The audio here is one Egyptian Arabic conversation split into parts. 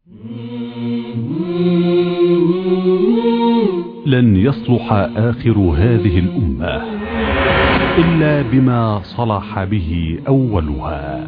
لن يصلح آخر هذه الأمة إلا بما صلح به أولها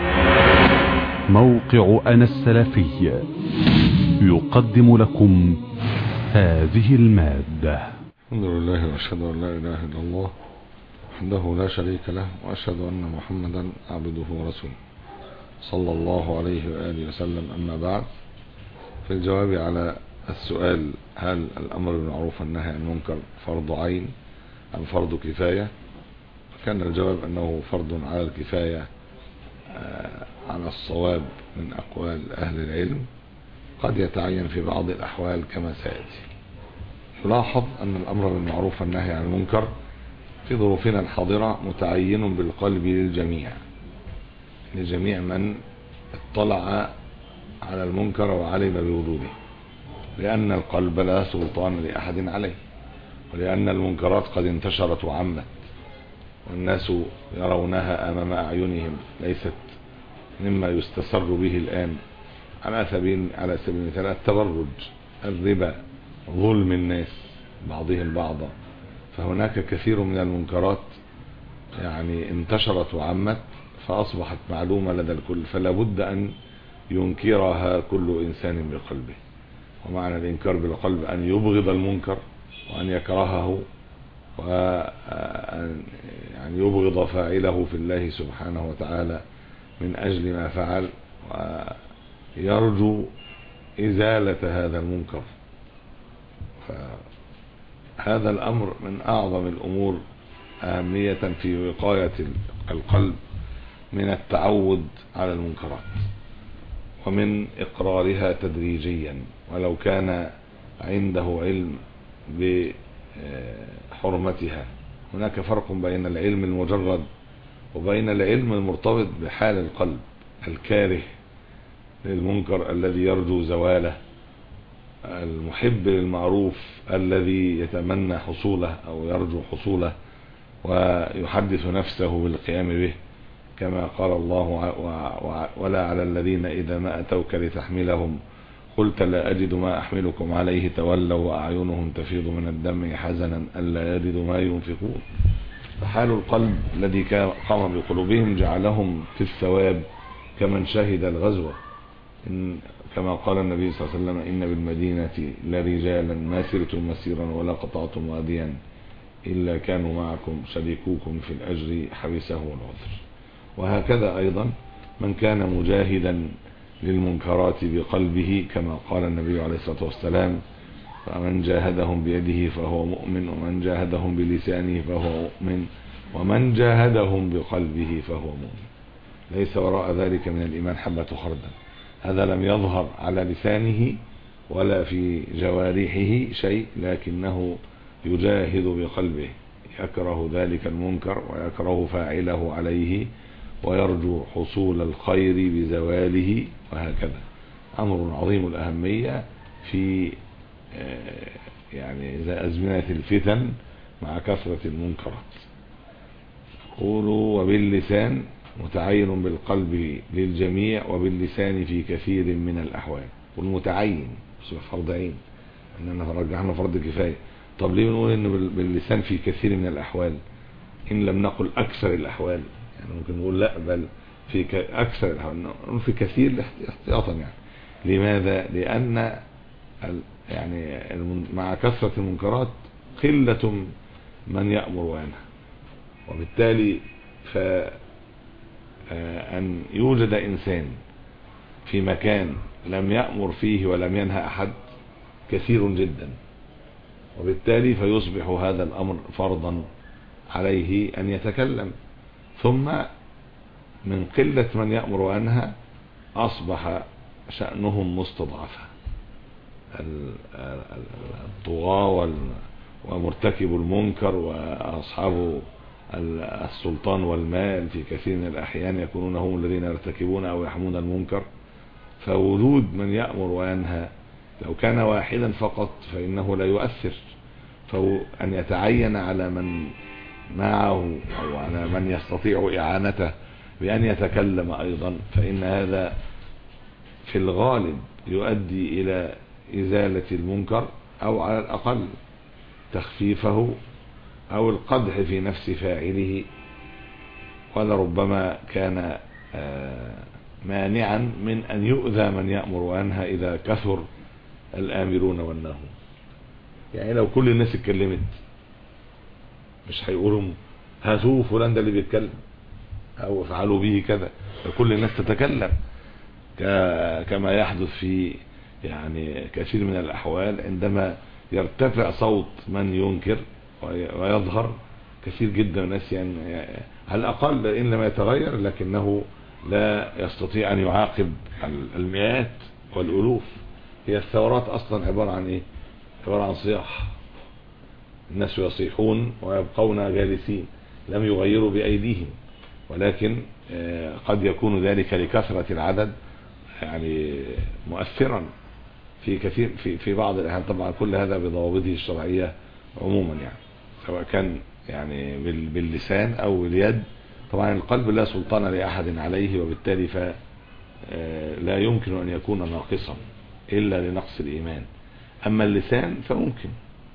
موقع أنا السلفي يقدم لكم هذه المادة الحمد لله وأشهد أن لا إله إلا الله وحده لا شريك له وأشهد أن محمدا عبده ورسوله صلى الله عليه وآله وسلم أما بعد في الجواب على السؤال هل الأمر بالمعروف والنهي عن المنكر فرض عين أم فرض كفاية كان الجواب أنه فرض على الكفاية على الصواب من أقوال أهل العلم قد يتعين في بعض الأحوال كما سيأتي يلاحظ أن الأمر بالمعروف والنهي عن المنكر في ظروفنا الحاضرة متعين بالقلب للجميع لجميع من اطلع على المنكر وعلم بوجوده لأن القلب لا سلطان لأحد عليه ولأن المنكرات قد انتشرت وعمت والناس يرونها أمام أعينهم ليست مما يستسر به الآن على سبيل على سبيل المثال التبرج الربا ظلم الناس بعضهم بعضا فهناك كثير من المنكرات يعني انتشرت وعمت فأصبحت معلومة لدى الكل فلا بد أن ينكرها كل إنسان بقلبه ومعنى الإنكار بالقلب أن يبغض المنكر وأن يكرهه وأن يعني يبغض فاعله في الله سبحانه وتعالى من أجل ما فعل ويرجو إزالة هذا المنكر فهذا الأمر من أعظم الأمور أهمية في وقاية القلب من التعود على المنكرات ومن إقرارها تدريجيا ولو كان عنده علم بحرمتها هناك فرق بين العلم المجرد وبين العلم المرتبط بحال القلب الكاره للمنكر الذي يرجو زواله المحب للمعروف الذي يتمنى حصوله أو يرجو حصوله ويحدث نفسه بالقيام به كما قال الله ولا على الذين إذا ما أتوك لتحملهم قلت لا أجد ما أحملكم عليه تولوا وأعينهم تفيض من الدم حزنا ألا يجدوا ما ينفقون فحال القلب الذي قام بقلوبهم جعلهم في الثواب كمن شهد الغزوة إن كما قال النبي صلى الله عليه وسلم إن بالمدينة لرجالا ما سرتم مسيرا ولا قطعتم واديا إلا كانوا معكم شريكوكم في الأجر حبسه العذر وهكذا أيضا من كان مجاهدا للمنكرات بقلبه كما قال النبي عليه الصلاة والسلام فمن جاهدهم بيده فهو مؤمن ومن جاهدهم بلسانه فهو مؤمن ومن جاهدهم بقلبه فهو مؤمن ليس وراء ذلك من الإيمان حبة خردل هذا لم يظهر على لسانه ولا في جوارحه شيء لكنه يجاهد بقلبه يكره ذلك المنكر ويكره فاعله عليه ويرجو حصول الخير بزواله وهكذا أمر عظيم الأهمية في يعني أزمنة الفتن مع كثرة المنكرات قولوا وباللسان متعين بالقلب للجميع وباللسان في كثير من الأحوال والمتعين فرض عين اننا رجعنا فرض كفاية طب ليه بنقول ان باللسان في كثير من الأحوال إن لم نقل أكثر الأحوال يعني ممكن نقول لا بل في أكثر الأحوال نقول في كثير احتياطا يعني لماذا لأن يعني مع كثرة المنكرات قلة من يأمر وينهى وبالتالي ف أن يوجد إنسان في مكان لم يأمر فيه ولم ينهى أحد كثير جدا وبالتالي فيصبح هذا الأمر فرضا عليه أن يتكلم ثم من قلة من يأمر وينهى أصبح شأنهم مستضعفا الطغاة ومرتكب المنكر وأصحاب السلطان والمال في كثير من الأحيان يكونون هم الذين يرتكبون أو يحمون المنكر فوجود من يأمر وينهى لو كان واحدا فقط فإنه لا يؤثر فأن يتعين على من معه أو على من يستطيع إعانته بأن يتكلم أيضا فإن هذا في الغالب يؤدي إلى إزالة المنكر أو على الأقل تخفيفه أو القدح في نفس فاعله ولربما كان مانعا من أن يؤذى من يأمر وينهى إذا كثر الآمرون والناهون يعني لو كل الناس اتكلمت مش هيقولوا هاتوه فلان ده اللي بيتكلم او افعلوا به كذا كل الناس تتكلم كما يحدث في يعني كثير من الاحوال عندما يرتفع صوت من ينكر ويظهر كثير جدا من الناس يعني على الاقل ان لم يتغير لكنه لا يستطيع ان يعاقب المئات والالوف هي الثورات اصلا عبارة عن ايه عبارة عن صياح الناس يصيحون ويبقون جالسين لم يغيروا بأيديهم ولكن قد يكون ذلك لكثرة العدد يعني مؤثرا في كثير في في بعض الاحيان طبعا كل هذا بضوابطه الشرعيه عموما يعني سواء كان يعني باللسان او باليد طبعا القلب لا سلطان لاحد عليه وبالتالي ف لا يمكن ان يكون ناقصا الا لنقص الايمان اما اللسان فممكن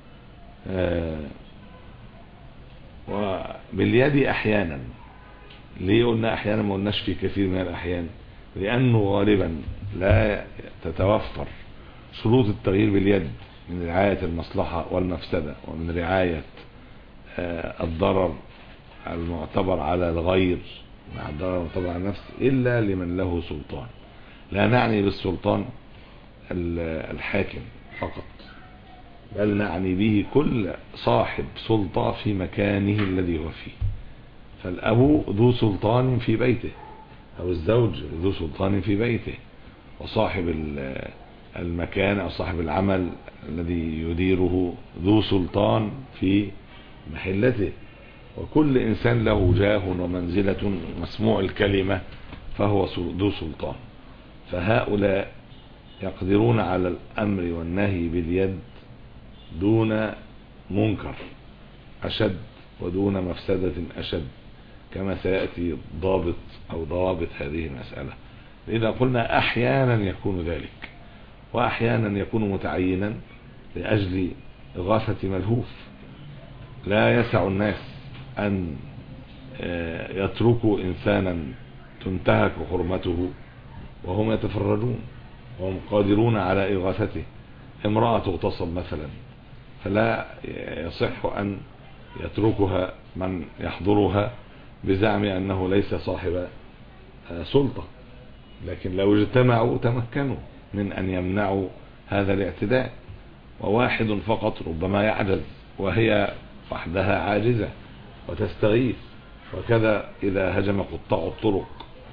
وباليد احيانا ليه قلنا احيانا ما قلناش في كثير من الاحيان لانه غالبا لا تتوفر شروط التغيير باليد من رعاية المصلحة والمفسدة ومن رعاية الضرر المعتبر على الغير مع الضرر المعتبر على النفس إلا لمن له سلطان لا نعني بالسلطان الحاكم فقط بل نعني به كل صاحب سلطة في مكانه الذي هو فيه فالأب ذو سلطان في بيته أو الزوج ذو سلطان في بيته وصاحب المكان أو صاحب العمل الذي يديره ذو سلطان في محلته وكل إنسان له جاه ومنزلة مسموع الكلمة فهو ذو سلطان فهؤلاء يقدرون على الأمر والنهي باليد دون منكر أشد ودون مفسدة أشد كما سيأتي ضابط أو ضوابط هذه المسألة إذا قلنا أحيانا يكون ذلك وأحيانا يكون متعينا لأجل إغاثة ملهوف لا يسع الناس أن يتركوا إنسانا تنتهك حرمته وهم يتفرجون وهم قادرون على إغاثته امرأة تغتصب مثلا فلا يصح أن يتركها من يحضرها بزعم أنه ليس صاحب سلطة لكن لو اجتمعوا تمكنوا من أن يمنعوا هذا الاعتداء وواحد فقط ربما يعجز وهي وحدها عاجزة وتستغيث وكذا إذا هجم قطاع الطرق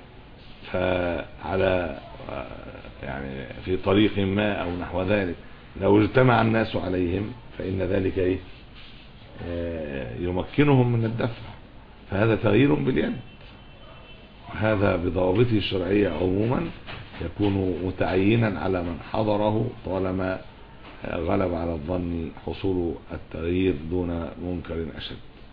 فعلى يعني في طريق ما أو نحو ذلك لو اجتمع الناس عليهم فإن ذلك إيه يمكنهم من الدفع فهذا تغيير باليد وهذا بضوابطه الشرعية عموما يكون متعينا على من حضره طالما غلب على الظن حصول التغيير دون منكر أشد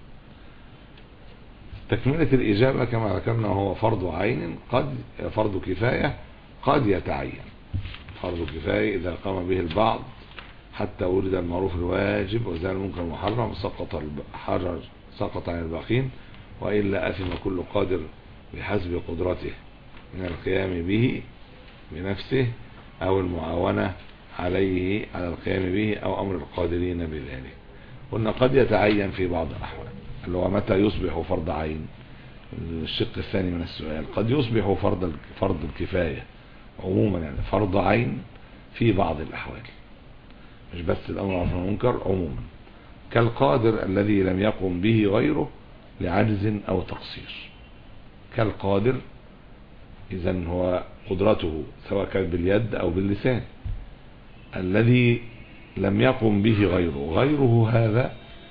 تكملة الإجابة كما ذكرنا هو فرض عين قد فرض كفاية قد يتعين فرض كفاية إذا قام به البعض حتى ولد المعروف الواجب وزال المنكر المحرم سقط الحجر سقط عن الباقين وإلا أثم كل قادر بحسب قدرته من القيام به بنفسه أو المعاونة عليه على القيام به أو أمر القادرين بذلك قلنا قد يتعين في بعض الأحوال اللي هو متى يصبح فرض عين الشق الثاني من السؤال قد يصبح فرض فرض الكفاية عموما يعني فرض عين في بعض الأحوال مش بس الأمر عن المنكر عموما كالقادر الذي لم يقم به غيره لعجز أو تقصير كالقادر إذا هو قدرته سواء كانت باليد أو باللسان الذي لم يقم به غيره غيره هذا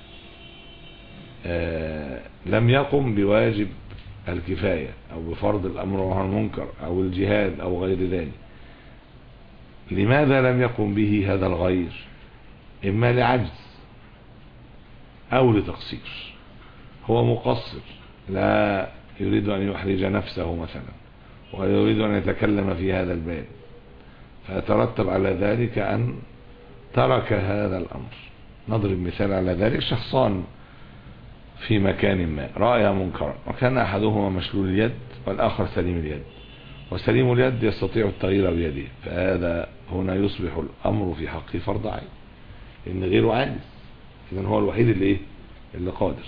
آه لم يقم بواجب الكفاية أو بفرض الأمر عن المنكر أو الجهاد أو غير ذلك لماذا لم يقم به هذا الغير إما لعجز أو لتقصير هو مقصر لا يريد أن يحرج نفسه مثلا ولا يريد أن يتكلم في هذا الباب فيترتب على ذلك أن ترك هذا الأمر نضرب مثال على ذلك شخصان في مكان ما رأي منكرا وكان أحدهما مشلول اليد والآخر سليم اليد وسليم اليد يستطيع التغيير بيده فهذا هنا يصبح الأمر في حقه فرض عين إن غيره عاجز إذن هو الوحيد اللي إيه اللي قادر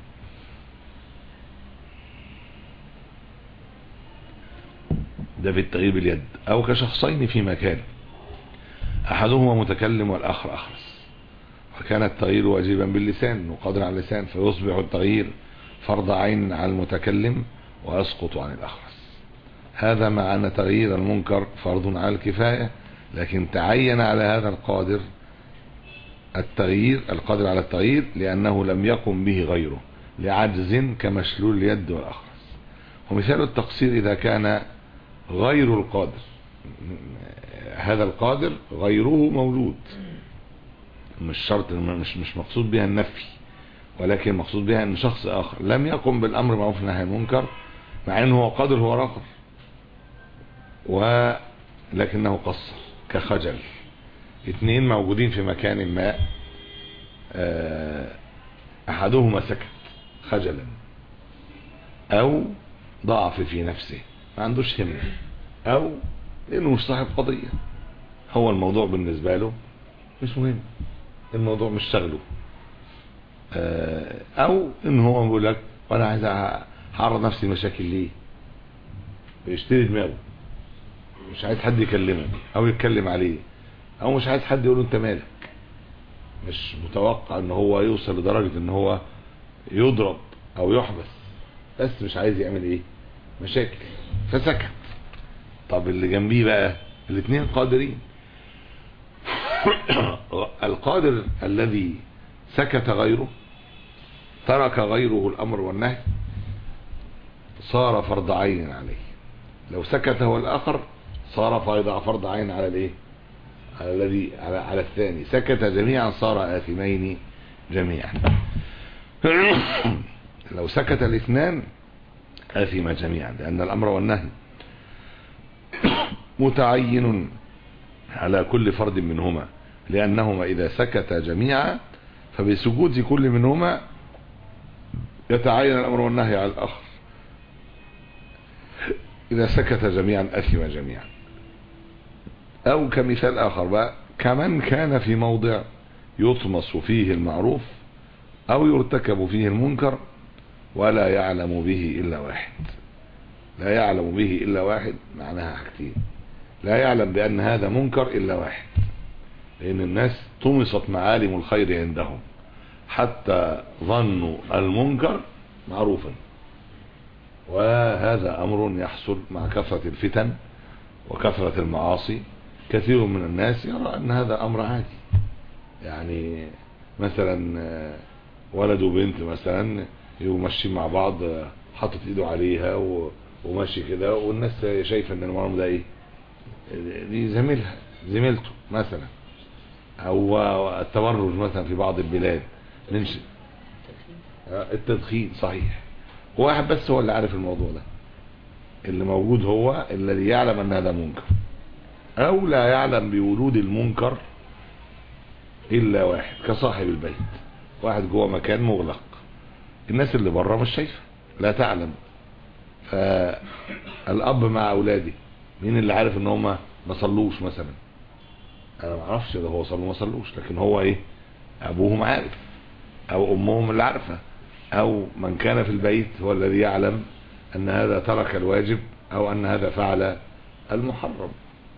ده في التغيير باليد أو كشخصين في مكان أحدهما متكلم والآخر أخرس وكان التغيير واجبا باللسان وقادر على اللسان فيصبح التغيير فرض عين على المتكلم ويسقط عن الأخرس هذا مع أن تغيير المنكر فرض على الكفاية لكن تعين على هذا القادر التغيير القادر على التغيير لأنه لم يقم به غيره لعجز كمشلول اليد والأخرس ومثال التقصير إذا كان غير القادر هذا القادر غيره موجود مش شرط مش مش مقصود بها النفي ولكن مقصود بها ان شخص اخر لم يقم بالامر معروف نهي المنكر مع انه هو قادر هو اخر ولكنه قصر كخجل اثنين موجودين في مكان ما احدهما سكت خجلا او ضعف في نفسه ما عندوش همة او لانه مش صاحب قضية هو الموضوع بالنسبة له مش مهم الموضوع مش شغله او ان هو بيقول لك وانا عايز اعرض نفسي مشاكل ليه بيشتري دماغه مش عايز حد يكلمه او يتكلم عليه او مش عايز حد يقول له انت مالك مش متوقع ان هو يوصل لدرجة ان هو يضرب او يحبس بس مش عايز يعمل ايه مشاكل فسكت طب اللي جنبيه بقى الاثنين قادرين القادر الذي سكت غيره ترك غيره الامر والنهي صار فرض عين عليه لو سكت هو الاخر صار فرض عين على الايه على الذي على, على الثاني سكت جميعا صار آثمين جميعا لو سكت الاثنان آثم جميعا لأن الأمر والنهي متعين على كل فرد منهما لأنهما إذا سكت جميعا فبسكوت كل منهما يتعين الأمر والنهي على الآخر إذا سكت جميعا أثم جميعا أو كمثال آخر بقى كمن كان في موضع يطمس فيه المعروف أو يرتكب فيه المنكر ولا يعلم به إلا واحد لا يعلم به إلا واحد معناها حاجتين لا يعلم بأن هذا منكر إلا واحد لأن الناس طمست معالم الخير عندهم حتى ظنوا المنكر معروفا وهذا أمر يحصل مع كثرة الفتن وكثرة المعاصي كثير من الناس يرى أن هذا أمر عادي يعني مثلا ولد وبنت مثلا يمشي مع بعض حاطط ايده عليها وماشي كده والناس شايفه ان المرام ده ايه دي زميلها زميلته مثلا او التبرج مثلا في بعض البلاد من التدخين صحيح واحد بس هو اللي عارف الموضوع ده اللي موجود هو الذي يعلم ان هذا منكر او لا يعلم بوجود المنكر الا واحد كصاحب البيت واحد جوه مكان مغلق الناس اللي بره مش شايفه لا تعلم فالاب مع اولاده مين اللي عارف ان هم ما صلوش مثلا انا ما اعرفش ده هو صلوا ما صلوش لكن هو ايه ابوهم عارف او امهم اللي عارفه او من كان في البيت هو الذي يعلم ان هذا ترك الواجب او ان هذا فعل المحرم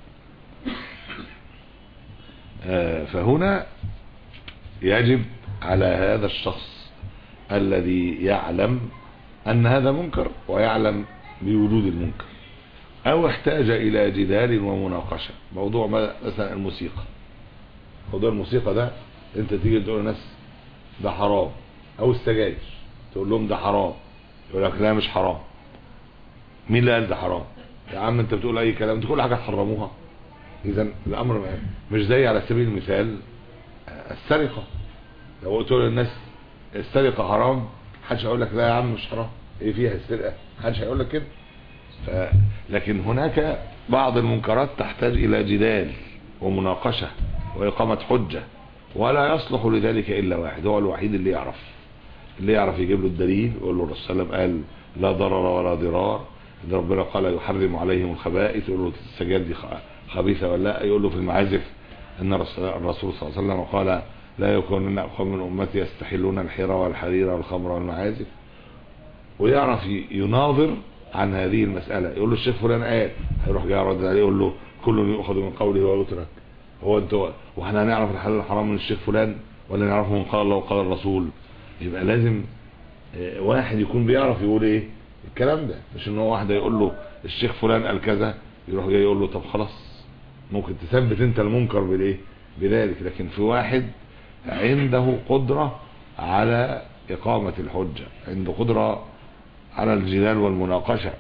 فهنا يجب على هذا الشخص الذي يعلم ان هذا منكر ويعلم بوجود المنكر او احتاج الى جدال ومناقشة موضوع مثلا الموسيقى موضوع الموسيقى ده انت تيجي تقول للناس ده حرام او السجاير تقول لهم ده حرام يقول لك لا مش حرام مين اللي قال ده حرام يا عم انت بتقول اي كلام تقول حاجه تحرموها اذا الامر مش زي على سبيل المثال السرقه لو قلت للناس السرقه حرام محدش هيقول لك لا يا عم مش حرام ايه فيها السرقه محدش هيقول لك كده ف... لكن هناك بعض المنكرات تحتاج الى جدال ومناقشة واقامة حجة ولا يصلح لذلك الا واحد هو الوحيد اللي يعرف اللي يعرف يجيب له الدليل يقول له الرسول صلى الله عليه وسلم قال لا ضرر ولا ضرار ان ربنا قال يحرم عليهم الخبائث يقول له السجاد دي خبيثة ولا لا يقول له في المعازف ان الرسول صلى الله عليه وسلم قال لا يكونن اقوام من امتي يستحلون الحيرة والحرير والخمر والمعازف ويعرف يناظر عن هذه المسألة يقول له الشيخ فلان قال هيروح جاي رد عليه يقول له كل يؤخذ من قوله ويترك هو انت واحنا هنعرف الحلال الحرام من الشيخ فلان ولا نعرفه من قال الله وقال الرسول يبقى لازم واحد يكون بيعرف يقول ايه الكلام ده مش ان هو واحد يقول له الشيخ فلان قال كذا يروح جاي يقول له طب خلاص ممكن تثبت انت المنكر بالايه بذلك لكن في واحد عنده قدرة على اقامة الحجة عنده قدرة على الجدال والمناقشة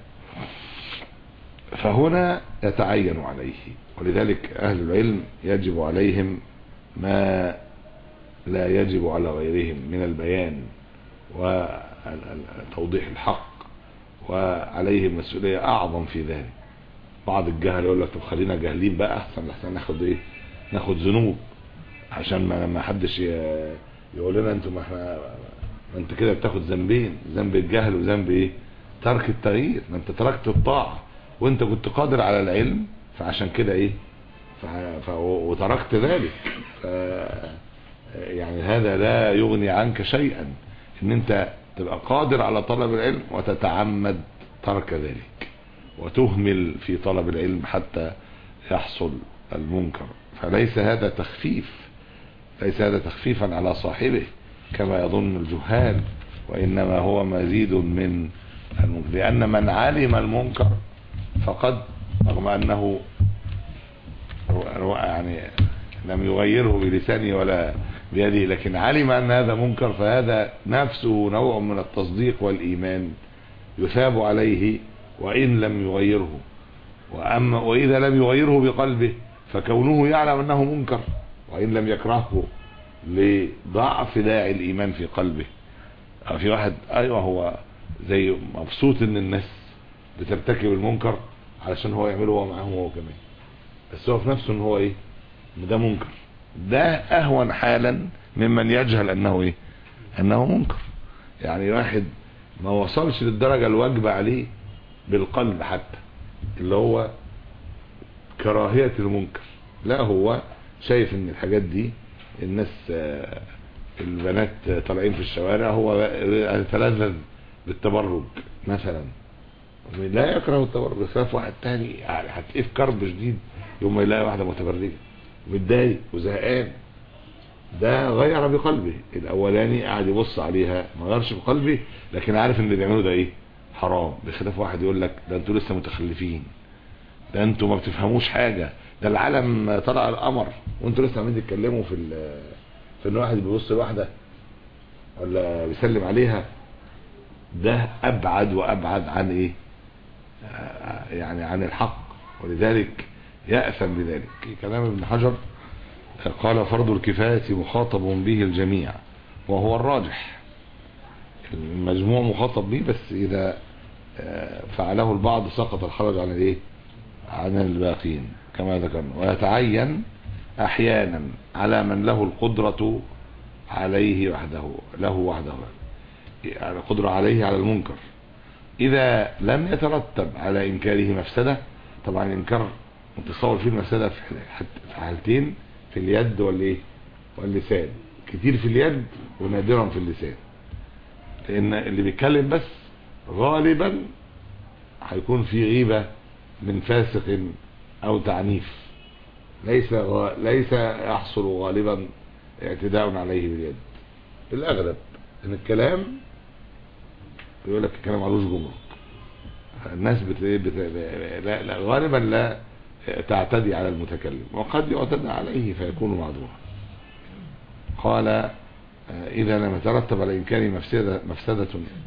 فهنا يتعين عليه ولذلك اهل العلم يجب عليهم ما لا يجب على غيرهم من البيان وتوضيح الحق وعليهم مسؤولية اعظم في ذلك بعض الجهل يقول لك طب خلينا جاهلين بقى احسن لحسن ناخد ايه ناخد ذنوب عشان ما ما حدش يقول لنا انتوا ما احنا ما انت كده بتاخد ذنبين ذنب الجهل وذنب ايه ترك التغيير ما انت تركت الطاعة وانت كنت قادر على العلم فعشان كده ايه ف... ف... وتركت ذلك ف... يعني هذا لا يغني عنك شيئا ان انت تبقى قادر على طلب العلم وتتعمد ترك ذلك وتهمل في طلب العلم حتى يحصل المنكر فليس هذا تخفيف ليس هذا تخفيفا على صاحبه كما يظن الجهال وإنما هو مزيد من المنكر لأن من علم المنكر فقد رغم أنه يعني لم يغيره بلسانه ولا بيده لكن علم أن هذا منكر فهذا نفسه نوع من التصديق والإيمان يثاب عليه وإن لم يغيره وأما وإذا لم يغيره بقلبه فكونه يعلم أنه منكر وإن لم يكرهه لضعف داعي الإيمان في قلبه في واحد أيوة هو زي مبسوط ان الناس بترتكب المنكر علشان هو يعمله هو معاهم هو كمان بس هو في نفسه ان هو ايه ده منكر ده اهون حالا ممن يجهل انه ايه انه منكر يعني واحد ما وصلش للدرجة الواجبة عليه بالقلب حتى اللي هو كراهية المنكر لا هو شايف ان الحاجات دي الناس البنات طالعين في الشوارع هو يتلذذ بالتبرج مثلا لا يكره التبرج بخلاف واحد تاني يعني هتلاقيه في كرب شديد يوم ما يلاقي واحده متبرجه متضايق وزهقان ده غير بقلبه الاولاني قاعد يبص عليها ما غيرش بقلبه لكن عارف ان اللي بيعمله ده ايه حرام بخلاف واحد يقول لك ده انتوا لسه متخلفين ده انتوا ما بتفهموش حاجه ده العالم طلع القمر وانتوا لسه عمالين تتكلموا في في ان واحد بيبص لواحده ولا بيسلم عليها ده ابعد وابعد عن ايه يعني عن الحق ولذلك يأثم بذلك كلام ابن حجر قال فرض الكفاية مخاطب به الجميع وهو الراجح المجموع مخاطب به بس اذا فعله البعض سقط الحرج عن الايه عن الباقين كما ذكرنا ويتعين احيانا على من له القدرة عليه وحده له وحده يعني القدرة عليه على المنكر اذا لم يترتب على انكاره مفسدة طبعا الانكار متصور فيه المفسدة في حالتين في اليد والايه واللسان كتير في اليد ونادرا في اللسان لان اللي بيتكلم بس غالبا هيكون في غيبة من فاسق او تعنيف ليس غ... ليس يحصل غالبا اعتداء عليه باليد الاغلب ان الكلام يقول لك الكلام علوش جمرك الناس بت... بت... لا... لا غالبا لا تعتدي على المتكلم وقد يعتدى عليه فيكون معذورا قال اذا لم يترتب على انكار مفسدة, مفسدة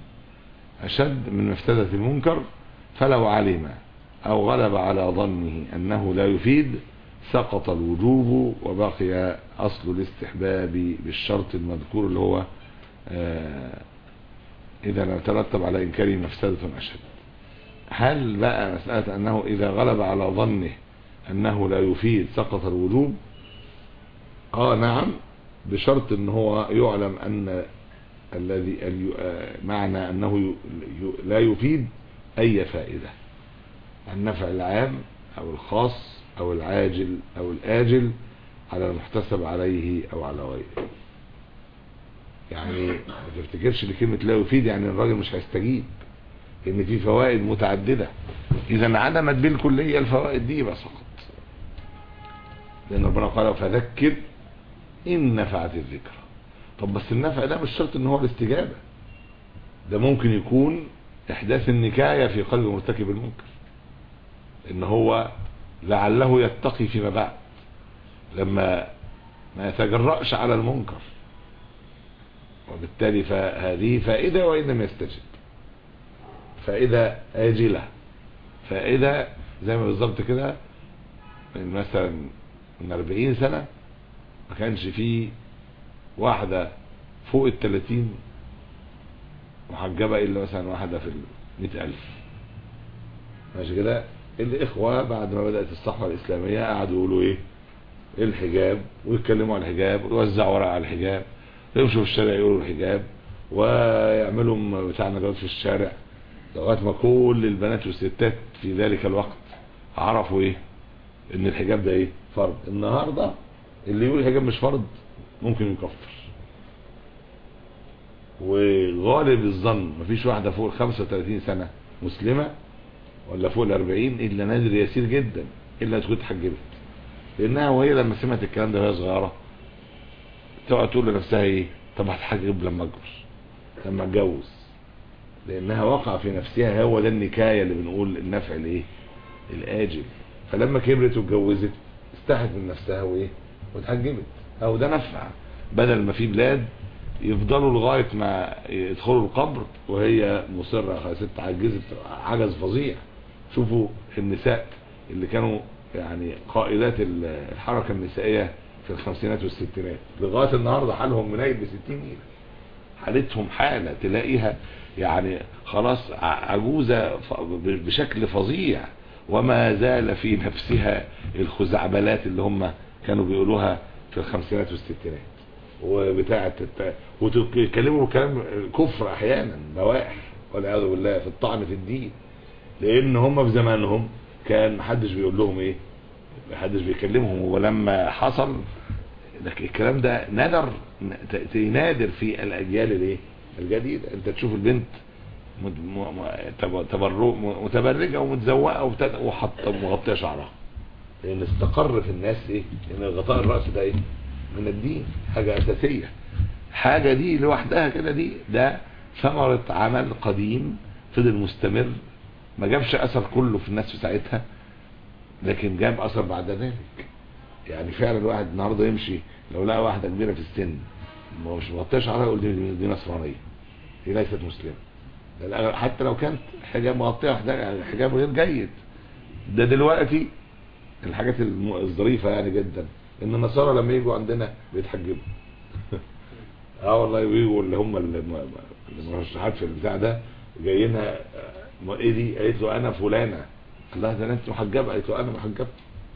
اشد من مفسدة المنكر فلو علم او غلب على ظنه انه لا يفيد سقط الوجوب وبقي اصل الاستحباب بالشرط المذكور اللي هو اذا لم يترتب على انكار مفسدة اشد هل بقى مسألة أنه إذا غلب على ظنه أنه لا يفيد سقط الوجوب آه نعم بشرط أن هو يعلم أن الذي معنى أنه لا يفيد أي فائدة النفع العام أو الخاص أو العاجل أو الآجل على المحتسب عليه أو على غيره يعني ما تفتكرش لكلمة لا يفيد يعني الراجل مش هيستجيب ان في فوائد متعددة اذا عدمت بالكلية الفوائد دي يبقى سقط لان ربنا قال فذكر ان نفعت الذكرى طب بس النفع ده مش شرط ان هو الاستجابة ده ممكن يكون احداث النكاية في قلب مرتكب المنكر ان هو لعله يتقي فيما بعد لما ما يتجرأش على المنكر وبالتالي فهذه فائدة وإن لم يستجب فائدة آجلة فائدة زي ما بالظبط كده من مثلا من 40 سنة ما كانش فيه واحدة فوق التلاتين محجبة إلا مثلا واحدة في المئة ألف ماشي كده الإخوة بعد ما بدأت الصحوة الإسلامية قعدوا يقولوا إيه الحجاب ويتكلموا عن الحجاب ويوزعوا ورق على الحجاب يمشوا في الشارع يقولوا الحجاب ويعملوا بتاع ندوات في الشارع لغايه ما كل البنات والستات في ذلك الوقت عرفوا ايه ان الحجاب ده ايه فرض النهارده اللي يقول الحجاب مش فرض ممكن يكفر وغالب الظن مفيش واحده فوق ال 35 سنه مسلمه ولا فوق ال 40 الا نادر يسير جدا الا تكون اتحجبت لانها وهي لما سمعت الكلام ده وهي صغيره تقعد تقول لنفسها ايه طب هتحجب لما اكبر لما اتجوز لانها وقع في نفسها هو ده النكايه اللي بنقول النفع الايه الاجل فلما كبرت واتجوزت استحت من نفسها وايه واتحجبت او ده نفع بدل ما في بلاد يفضلوا لغايه ما يدخلوا القبر وهي مصره خلاص ست عجزت عجز فظيع شوفوا النساء اللي كانوا يعني قائدات الحركه النسائيه في الخمسينات والستينات لغايه النهارده حالهم منيل ب 60 نيله حالتهم حاله تلاقيها يعني خلاص عجوزه بشكل فظيع وما زال في نفسها الخزعبلات اللي هم كانوا بيقولوها في الخمسينات والستينات وبتاعه وتكلموا كلام كفر احيانا بواح والعياذ بالله في الطعن في الدين لان هم في زمانهم كان محدش بيقول لهم ايه محدش بيكلمهم ولما حصل الكلام ده نادر نادر في الاجيال الايه الجديده انت تشوف البنت متبرجه ومتزوقه وحاطه مغطيه شعرها لان استقر في الناس ايه ان غطاء الراس ده ايه من الدين حاجه اساسيه حاجه دي لوحدها كده دي ده ثمره عمل قديم فضل مستمر ما جابش اثر كله في الناس في ساعتها لكن جاب اثر بعد ذلك يعني فعلا الواحد النهارده يمشي لو لقى واحده كبيره في السن مش مغطيه شعرها يقول دي, دي نصرانيه دي ليست مسلمه حتى لو كانت حجاب مغطيه حجاب غير جيد ده دلوقتي الحاجات الظريفه يعني جدا ان النصارى لما يجوا عندنا بيتحجبوا اه والله ويجوا اللي هم المرشحات في البتاع ده جايينها ايه دي قالت له انا فلانه قال لها ده انت محجبه قالت له انا محجبه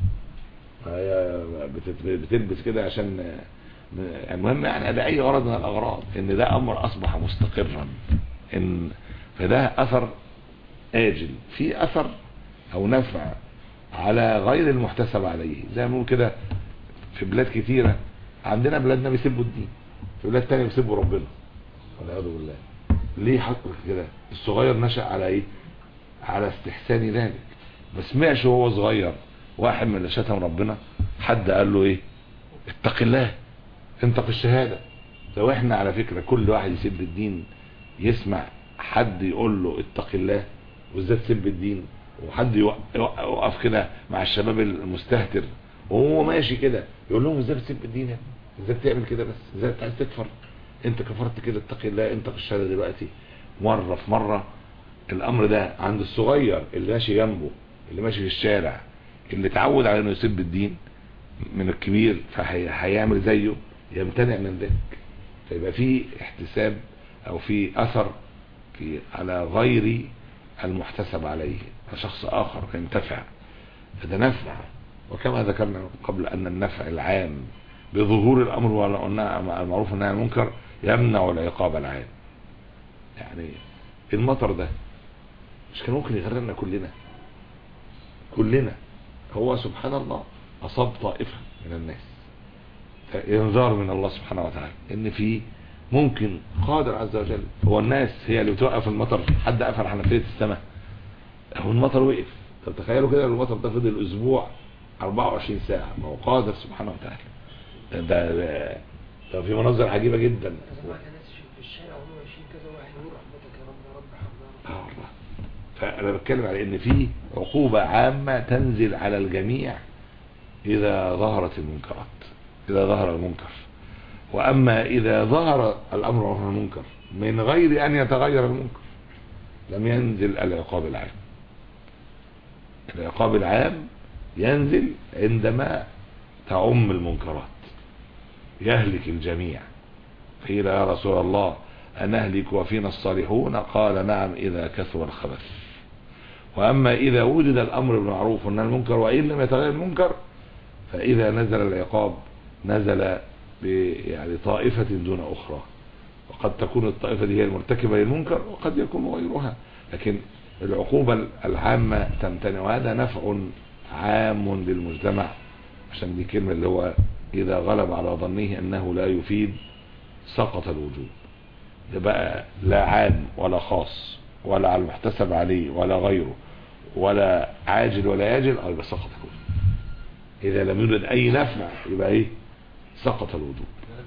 هي بتلبس كده عشان المهم يعني ده اي غرض من الاغراض ان ده امر اصبح مستقرا ان فده اثر اجل في اثر او نفع على غير المحتسب عليه زي ما نقول كده في بلاد كتيرة عندنا بلادنا بيسبوا الدين في بلاد تانية بيسبوا ربنا والعياذ بالله ليه حصل كده الصغير نشأ على ايه على استحسان ذلك ما سمعش وهو صغير واحد من اللي شتم ربنا حد قال له ايه اتق الله انطق الشهادة لو احنا على فكرة كل واحد يسب الدين يسمع حد يقول له اتق الله وازاي تسب الدين وحد يوقف كده مع الشباب المستهتر وهو ماشي كده يقول لهم ازاي بتسب الدين ازاي بتعمل كده بس ازاي عايز تكفر انت كفرت كده اتق الله انطق الشهاده دلوقتي مره في مره الامر ده عند الصغير اللي ماشي جنبه اللي ماشي في الشارع اللي اتعود على انه يسب الدين من الكبير فهيعمل زيه يمتنع من ذلك فيبقى في احتساب او في اثر في على غير المحتسب عليه فشخص آخر ينتفع فده نفع وكما ذكرنا قبل أن النفع العام بظهور الأمر والمعروف والنهي عن المنكر يمنع العقاب العام يعني المطر ده مش كان ممكن يغرقنا كلنا كلنا هو سبحان الله أصاب طائفة من الناس انذار من الله سبحانه وتعالى ان في ممكن قادر عز وجل هو الناس هي اللي بتوقف المطر حد قفل حنفيه السماء هو المطر وقف طب تخيلوا كده المطر ده فضل اسبوع 24 ساعه ما هو قادر سبحانه وتعالى ده ده, ده في مناظر عجيبه جدا فانا بتكلم على ان في عقوبه عامه تنزل على الجميع اذا ظهرت المنكرات إذا ظهر المنكر وأما إذا ظهر الأمر وهو المنكر من غير أن يتغير المنكر لم ينزل العقاب العام العقاب العام ينزل عندما تعم المنكرات يهلك الجميع قيل يا رسول الله أنهلك وفينا الصالحون قال نعم إذا كثر الخبث وأما إذا وجد الأمر بالمعروف والنهي عن المنكر وإن لم يتغير المنكر فإذا نزل العقاب نزل يعني طائفة دون أخرى وقد تكون الطائفة دي هي المرتكبة للمنكر وقد يكون غيرها لكن العقوبة العامة تمتنع وهذا نفع عام للمجتمع عشان دي كلمة اللي هو إذا غلب على ظنه أنه لا يفيد سقط الوجوب ده بقى لا عام ولا خاص ولا على المحتسب عليه ولا غيره ولا عاجل ولا ياجل أو يبقى سقط الوجوب إذا لم يوجد أي نفع يبقى إيه سقط الوجوب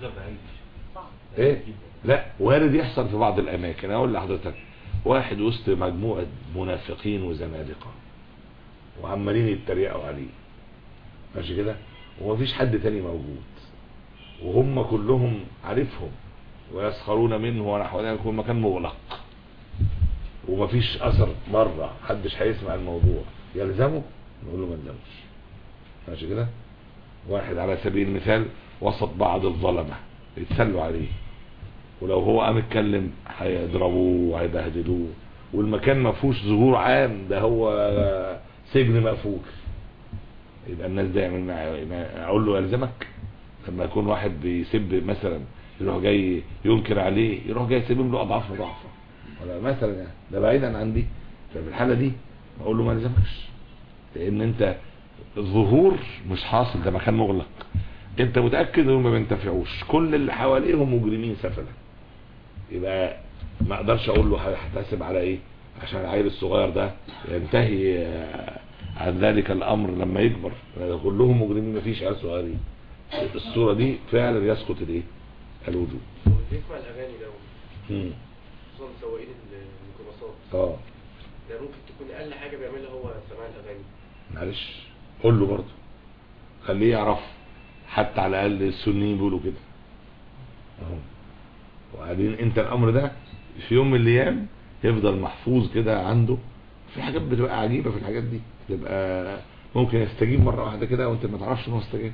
إيه لا وارد يحصل في بعض الأماكن أقول لحضرتك واحد وسط مجموعة منافقين وزنادقة وعمالين يتريقوا عليه ماشي كده ومفيش حد تاني موجود وهم كلهم عارفهم ويسخرون منه ونحو ذلك يكون مكان مغلق ومفيش اثر مرة محدش هيسمع الموضوع يلزمه نقول له ما يلزمش ماشي كده واحد على سبيل المثال وسط بعض الظلمة يتسلوا عليه ولو هو قام اتكلم هيضربوه وهيبهدلوه والمكان ما فيهوش ظهور عام ده هو سجن مقفول يبقى الناس ده يعمل معاه اقول له يلزمك لما يكون واحد بيسب مثلا يروح جاي ينكر عليه يروح جاي يسبب له اضعاف مضاعفه ولا مثلا يعني ده بعيدا عن دي ففي الحاله دي اقول له ما يلزمكش لان انت الظهور مش حاصل ده مكان مغلق انت متاكد انهم ما بينتفعوش كل اللي حواليهم مجرمين سفله يبقى ما اقدرش اقول له هتحاسب على ايه عشان العيل الصغير ده ينتهي عن ذلك الامر لما يكبر كلهم مجرمين مفيش عيال صغيرين الصوره دي فعلا يسقط الايه الوجوب بيسمع الاغاني ده امم خصوصا سواقين الميكروباصات اه ده ممكن تكون اقل حاجه بيعملها هو سماع الاغاني معلش قول له برضه خليه يعرف حتى على الاقل السنيين بيقولوا كده اهو وبعدين انت الامر ده في يوم من الايام يفضل محفوظ كده عنده في حاجات بتبقى عجيبه في الحاجات دي تبقى ممكن يستجيب مره واحده كده وانت ما تعرفش ان هو استجاب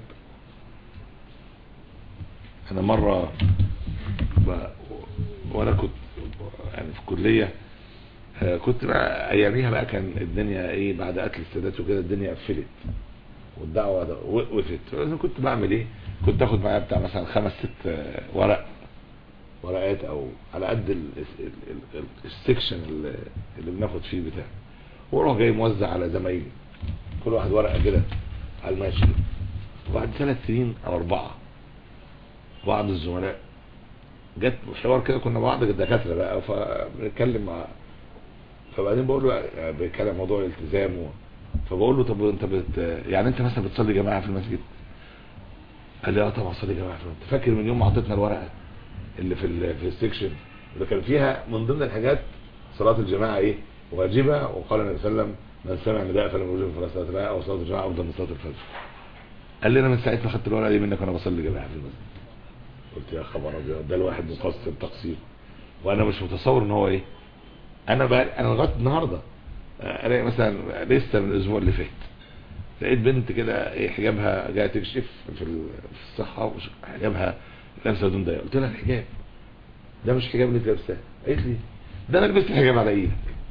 انا مره ب... وانا كنت يعني في الكليه آه، كنت بقى اياميها بقى كان الدنيا ايه بعد قتل السادات وكده الدنيا قفلت والدعوه ده وقفت فأنا كنت بعمل ايه كنت اخد معايا بتاع مثلا خمس ست آه، ورق ورقات او على قد ال- ال- ال- ال- السكشن اللي, اللي بناخد فيه بتاع واروح جاي موزع على زمايلي كل واحد ورقه كده على الماشي وبعد ثلاث سنين او اربعه بعض الزملاء جت حوار كده كنا بعض الدكاتره بقى فبنتكلم مع فبعدين بقول له يعني بيتكلم موضوع الالتزام و... فبقول له طب انت بت... يعني انت مثلا بتصلي جماعه في المسجد قال لي اه طبعا صلي جماعه في المسجد فاكر من يوم ما عطيتنا الورقه اللي في ال... في السكشن اللي كان فيها من ضمن الحاجات صلاه الجماعه ايه واجبه وقال النبي صلى الله عليه وسلم من سمع نداء فلم يجب فلا صلاه له او صلاه الجماعه افضل من صلاه الفجر قال لي انا من ساعه ما خدت الورقه دي منك وانا بصلي جماعه في المسجد قلت يا خبر ابيض ده الواحد مقصر تقصير وانا مش متصور ان هو ايه انا بقى انا لغايه النهارده آه، الاقي مثلا لسه من الاسبوع اللي فات لقيت بنت كده ايه حجابها جايه تكشف في ال- في الصحه وش- حجابها لابسه هدوم ضيقه قلت لها الحجاب ده مش حجاب اللي انت لابساه قالت لي ده انا لبست الحجاب على ايدك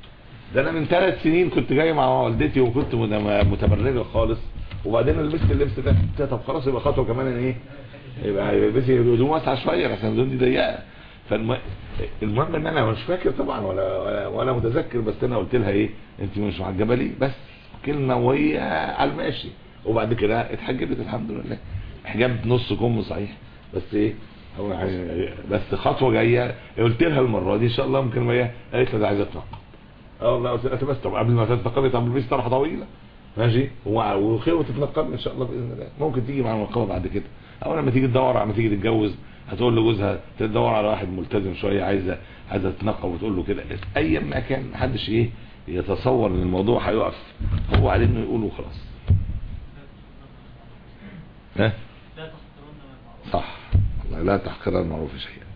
ده انا من ثلاث سنين كنت جاي مع والدتي وكنت مت- متبرجه خالص وبعدين لبست اللبس ده قلت لها طب خلاص يبقى خطوه كمان ان ايه يبقى يلبسي هدوم واسعه شويه عشان الهدوم دي ضيقه فالم... المهم ان انا مش فاكر طبعا ولا ولا, ولا متذكر بس انا قلت لها ايه انت مش معجبه لي بس كلمه وهي على الماشي وبعد كده اتحجبت الحمد لله حجاب نص كم صحيح بس ايه هو يعني بس خطوه جايه قلت لها المره دي ان شاء الله ممكن وهي قالت لي ده عايزه اتنقب اه والله قلت لها بس طب قبل ما تتنقبي طب البسي طرحه طويله ماشي و- وخير وتتنقبي ان شاء الله باذن الله ممكن تيجي مع المنقبه بعد كده او لما تيجي تدور لما تيجي تتجوز هتقول لجوزها تدور على واحد ملتزم شويه عايزه عايزه تتنقب وتقول له كده ايا ما كان محدش ايه يتصور ان الموضوع هيقف هو عليه انه يقول وخلاص ها صح والله لا تحقر المعروف شيئا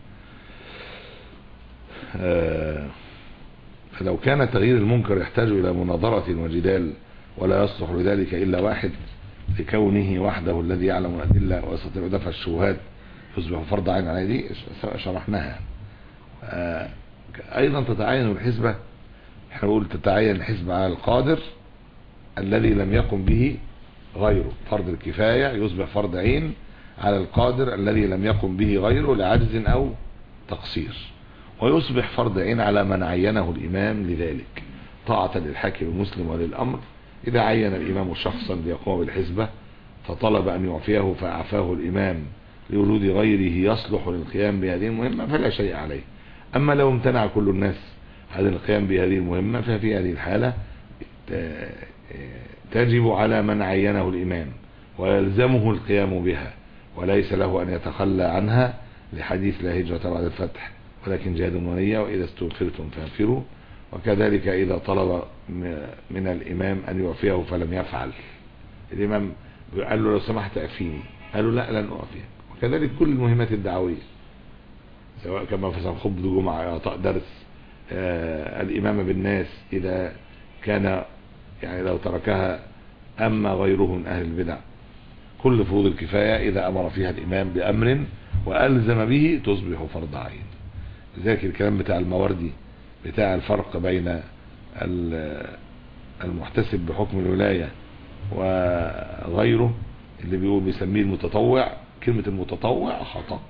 آه، فلو كان تغيير المنكر يحتاج إلى مناظرة وجدال ولا يصلح لذلك إلا واحد لكونه وحده الذي يعلم الأدلة ويستطيع دفع الشبهات يصبح فرض عين عليه دي شرحناها آه، أيضا تتعين الحسبة احنا بنقول تتعين الحسبة على القادر الذي لم يقم به غيره فرض الكفاية يصبح فرض عين على القادر الذي لم يقم به غيره لعجز أو تقصير ويصبح فرض عين على من عينه الإمام لذلك طاعة للحاكم المسلم وللأمر إذا عين الإمام شخصا ليقوم بالحسبة فطلب أن يعفيه فأعفاه الإمام لوجود غيره يصلح للقيام بهذه المهمة فلا شيء عليه أما لو امتنع كل الناس عن القيام بهذه المهمة ففي هذه الحالة ت- تجب على من عينه الإمام ويلزمه القيام بها وليس له أن يتخلى عنها لحديث لا هجرة بعد الفتح ولكن جهاد ونية وإذا استغفرتم فانفروا وكذلك إذا طلب م- من الإمام أن يعفيه فلم يفعل الإمام قال له لو سمحت أفيني قال له لا لن أعفيك وكذلك كل المهمات الدعوية سواء كما في خطبة جمعة إعطاء درس آه الإمامة بالناس إذا كان يعني لو تركها أما غيره من أهل البدع كل فروض الكفاية إذا أمر فيها الإمام بأمر وألزم به تصبح فرض عين لذلك الكلام بتاع المواردي بتاع الفرق بين ال- المحتسب بحكم الولاية وغيره اللي بيقول بيسميه المتطوع كلمة المتطوع خطأ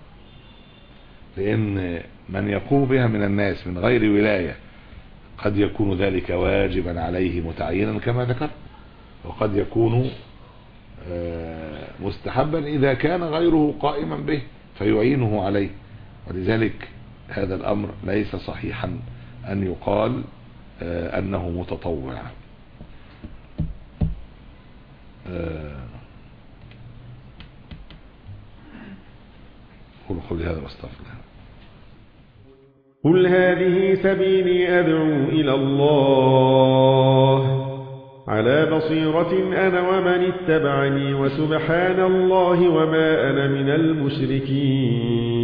لأن من يقوم بها من الناس من غير ولاية قد يكون ذلك واجبا عليه متعينا كما ذكر وقد يكون آه، مستحبا إذا كان غيره قائما به فيعينه عليه ولذلك هذا الأمر ليس صحيحا أن يقال آه، أنه متطوع آه، قل قولي هذا واستغفر الله قل هذه سبيلي أدعو إلى الله على بصيرة أنا ومن اتبعني وسبحان الله وما أنا من المشركين